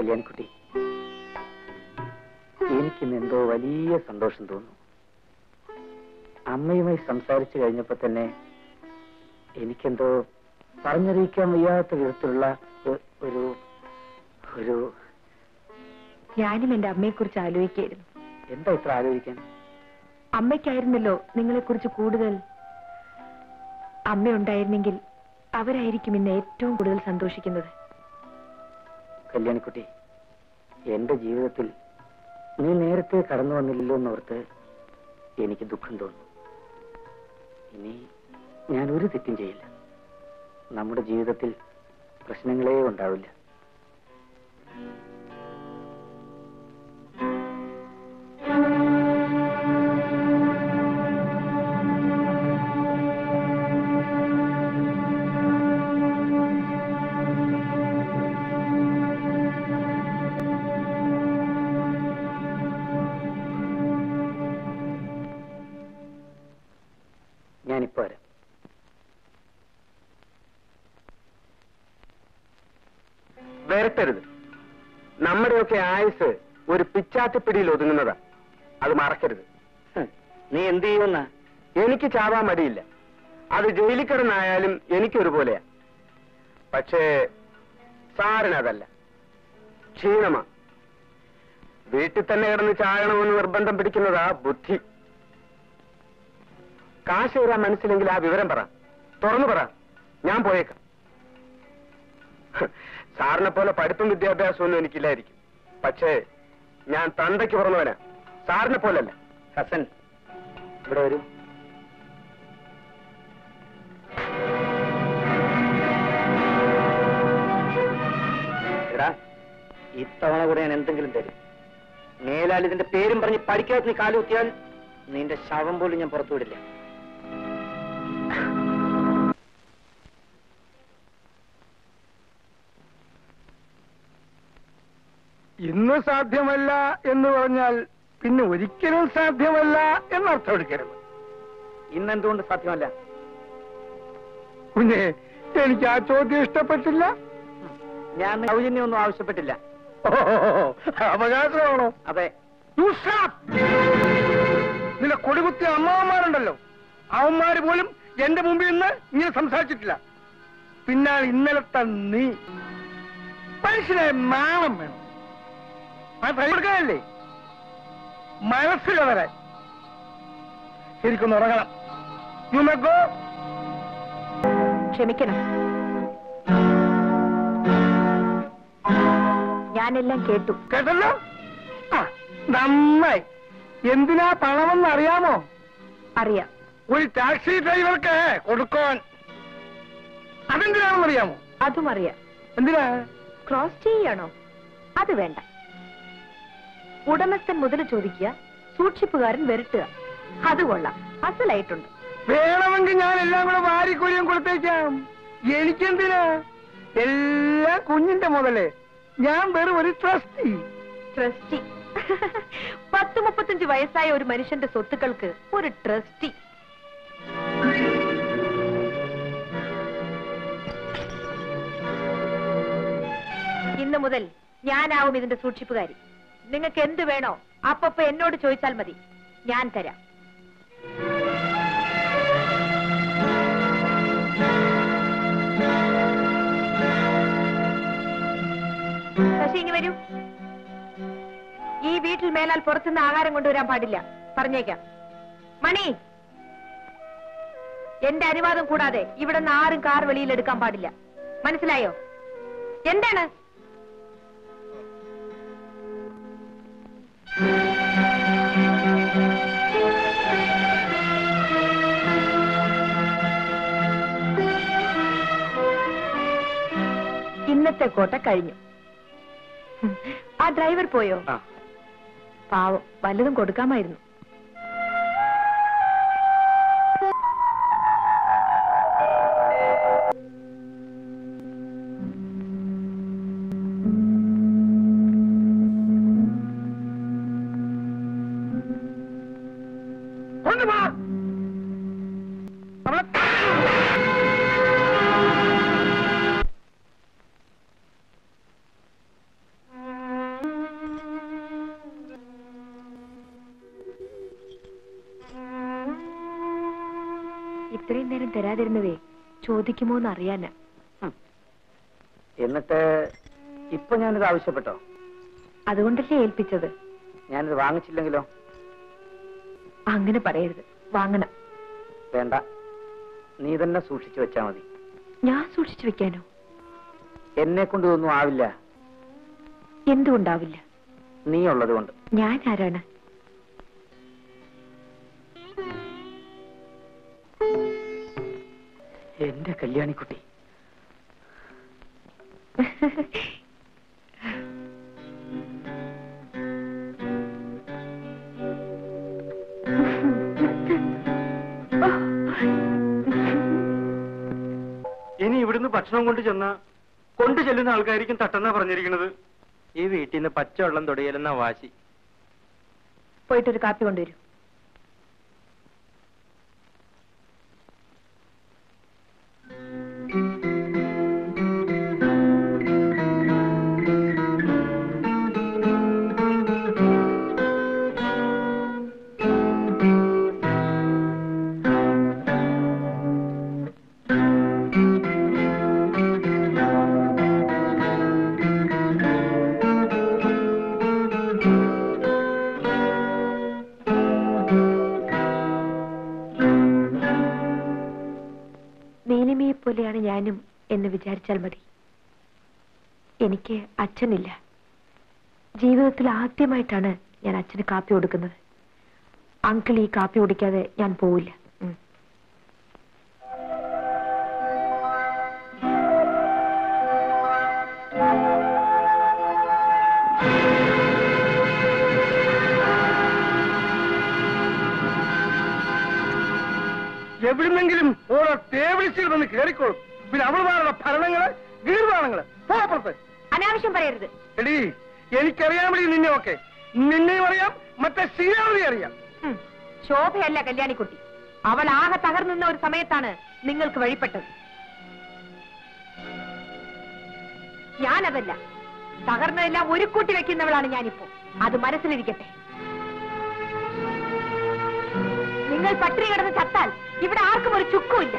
കല്യാണിക്കുട്ടി എനിക്കിന്ന് എന്തോ വലിയ സന്തോഷം തോന്നുന്നു അമ്മയുമായി സംസാരിച്ചു കഴിഞ്ഞപ്പോ തന്നെ എനിക്കെന്തോ പറഞ്ഞറിയിക്കാൻ വയ്യാത്ത വിധത്തിലുള്ള ഒ- ഒരു ഒരു ഞാനും എന്റെ അമ്മയെക്കുറിച്ച് ആലോചിക്കായിരുന്നു എന്താ ഇത്ര ആലോചിക്കാൻ അമ്മയ്ക്കായിരുന്നല്ലോ നിങ്ങളെക്കുറിച്ച് കൂടുതൽ അമ്മ ഉണ്ടായിരുന്നെങ്കിൽ അവരായിരിക്കും ഇന്ന് ഏറ്റവും കൂടുതൽ സന്തോഷിക്കുന്നത് കല്യാണിക്കുട്ടി എന്റെ ജീവിതത്തിൽ നീ നേരത്തെ കടന്നു വന്നില്ലല്ലോ എന്നോർത്ത് എനിക്ക് ദുഃഖം തോന്നുന്നു ഇനി ഞാൻ ഒരു തെറ്റും ചെയ്യില്ല നമ്മുടെ ജീവിതത്തിൽ പ്രശ്നങ്ങളേ ഉണ്ടാവില്ല ഞാനിപ്പോ വരാം വരട്ടരുത് നമ്മുടെയൊക്കെ ആയുസ് ഒരു പിച്ചാത്തിപ്പിടിയിൽ ഒതുങ്ങുന്നതാ അത് മറക്കരുത് ഹ്, നീ എന്ത് ചെയ്യുന്ന എനിക്ക് ചാവാൻ മടിയില്ല അത് ജയിലിൽ കിടന്നായാലും എനിക്കൊരുപോലെയാ പക്ഷേ സാറിനതല്ല ക്ഷീണമാ വീട്ടിൽ തന്നെ കിടന്ന് ചാകണമെന്ന് നിർബന്ധം പിടിക്കുന്നതാ ബുദ്ധി കാശ് തരാൻ മനസ്സിലെങ്കിൽ ആ വിവരം പറ തുറന്നു പറ ഞാൻ പോയേക്കാം ഹ്, സാറിനെ പോലെ പഠിപ്പും വിദ്യാഭ്യാസവും ഒന്നും എനിക്കില്ലായിരിക്കും പക്ഷേ ഞാൻ തന്തയ്ക്ക് പുറന്നവനാ സാറിനെ പോലല്ല ഹസൻ ഇവിടെ വരൂ എടാ ഇത്തവണ കൂടെ ഞാൻ എന്തെങ്കിലും തരും മേലാൽ ഇതിന്റെ പേരും പറഞ്ഞ് പഠിക്കാത്ത നീ കാലുകുത്തിയാൽ നിന്റെ ശവം പോലും ഞാൻ പുറത്തുവിടില്ല ഇന്ന് സാധ്യമല്ല എന്ന് പറഞ്ഞാൽ പിന്നെ ഒരിക്കലും സാധ്യമല്ല എന്നർത്ഥം എടുക്കരുത് ഇന്നെന്തുകൊണ്ട് സാധ്യമല്ല കുഞ്ഞെ എനിക്ക് ആ ചോദ്യം ഇഷ്ടപ്പെട്ടില്ല ഞാൻ സൗജന്യമൊന്നും ആവശ്യപ്പെട്ടില്ല അവകാശമാണോ അതെ You stop! നിന്റെ കൊടികുത്തിയ അമ്മാവന്മാരുണ്ടല്ലോ അവന്മാര് പോലും എന്റെ മുമ്പിൽ നിന്ന് ഇങ്ങനെ സംസാരിച്ചിട്ടില്ല പിന്നാൾ ഇന്നലത്തെ നീ മനുഷ്യനെ നാണം വേണം അത് കൊടുക്കാനല്ലേ മനസ്സിലെ വരാൻ ശരിക്കൊന്ന് ഉറങ്ങണം You may go. ക്ഷമിക്കണം ഞാനെല്ലാം കേട്ടു കേട്ടല്ലോ ആ നന്നായി എന്തിനാ പണമെന്ന് അറിയാമോ അറിയാം ഒരു ടാക്സി ഡ്രൈവർക്ക് കൊടുക്കാൻ അതെന്തിനാണെന്ന് അറിയാമോ അതും അറിയാം എന്തിനാ ക്രോസ് ചെയ്യണോ അത് വേണ്ട ഉടമസ്ഥൻ മുതൽ ചോദിക്കുക സൂക്ഷിപ്പുകാരൻ വരട്ടുക അത് കൊള്ളാം അസലായിട്ടുണ്ട് വേണമെങ്കിൽ ഞാൻ എല്ലാം കൂടെ വാരിക്കൊലിയും കൊടുത്തേക്കാം എനിക്കെന്തിനാ എല്ലാം കുഞ്ഞിന്റെ മുതലേ ഞാൻ വെറും ഒരു ട്രസ്റ്റി ട്രസ്റ്റി പത്ത് മുപ്പത്തഞ്ച് വയസ്സായ ഒരു മനുഷ്യന്റെ സ്വത്തുക്കൾക്ക് ഒരു ട്രസ്റ്റി ഇന്ന് മുതൽ ഞാനാവും ഇതിന്റെ സൂക്ഷിപ്പുകാരി നിങ്ങൾക്ക് എന്ത് വേണോ അപ്പപ്പ എന്നോട് ചോദിച്ചാൽ മതി ഞാൻ തരാം ശശി ഇനി വരൂ ഈ വീട്ടിൽ മേലാൽ പുറത്തുനിന്ന് ആഹാരം കൊണ്ടുവരാൻ പാടില്ല പറഞ്ഞേക്കാം മണി എന്റെ അനുവാദം കൂടാതെ ഇവിടെ നിന്ന് ആരും കാർ വെളിയിൽ എടുക്കാൻ പാടില്ല മനസ്സിലായോ എന്താണ് ഇന്നത്തെ കോട്ട കഴിഞ്ഞു ആ ഡ്രൈവർ പോയോ ആ പാവം വല്ലതും കൊടുക്കാമായിരുന്നു കൊണ്ടുപോ അവളെ ഇത്രയും നേരം തരാതിരുന്നതേ ചോദിക്കുമോ എന്ന് അറിയാനാ ഹും. എന്നിട്ട് ഇപ്പൊ ഞാനിത് ആവശ്യപ്പെട്ടോ അതുകൊണ്ടല്ലേ ഏൽപ്പിച്ചത് ഞാനിത് വാങ്ങിച്ചില്ലെങ്കിലോ അങ്ങനെ പറയരുത് വാങ്ങണം വേണ്ട നീ തന്നെ സൂക്ഷിച്ചു വെച്ചാ മതി ഞാൻ സൂക്ഷിച്ചു വെക്കാനോ എന്നെ കൊണ്ട് ഇതൊന്നും ആവില്ല എന്തുകൊണ്ടാവില്ല നീ ഉള്ളത് കൊണ്ട് ഞാൻ ആരാണ് എന്റെ കല്യാണിക്കുട്ടി ഇനി ഇവിടുന്ന് ഭക്ഷണം കൊണ്ട് ചെന്ന കൊണ്ടു ചെല്ലുന്ന ആൾക്കാരിക്കും തട്ടെന്നാ പറഞ്ഞിരിക്കുന്നത് ഈ വീട്ടിൽ നിന്ന് പച്ചവെള്ളം തൊടിയലെന്ന വാശി പോയിട്ടൊരു കാപ്പി കൊണ്ടുവരൂ നീലിമയെ പോലെയാണ് ഞാനും എന്ന് വിചാരിച്ചാൽ മതി എനിക്ക് അച്ഛനില്ല ജീവിതത്തിൽ ആദ്യമായിട്ടാണ് ഞാൻ അച്ഛന് കാപ്പി കൊടുക്കുന്നത് അങ്കിൾ ഈ കാപ്പി കുടിക്കാതെ ഞാൻ പോവില്ല ഉം. എവിടുന്നെങ്കിലും ഓരോ ടേബിൾസിൽ വന്ന് കയറിക്കോളും പിന്നെ അവളുമാരുടെ ഭരണങ്ങള് ഗീർവാണങ്ങള് പോപ്പുറത്ത് അനാവശ്യം പറയരുത് എടീ എനിക്കറിയാമടി നിന്നെ ഒക്കെ നിന്നെയും അറിയാം മറ്റേ ശ്രീരാമതി അറിയാം ഉം. ശോഭയല്ല കല്യാണിക്കുട്ടി അവൾ ആകെ തകർന്നുന്ന ഒരു സമയത്താണ് നിങ്ങൾക്ക് വഴിപ്പെട്ടത് ഞാനതല്ല തകർന്നതെല്ലാം ഒരു കൂട്ടി വെക്കുന്നവളാണ് ഞാനിപ്പോ അത് മനസ്സിലിരിക്കട്ടെ നിങ്ങൾ പട്ടിണി കിടന്ന് ചത്താൽ ഇവിടെ ആർക്കും ഒരു ചുക്കുമില്ല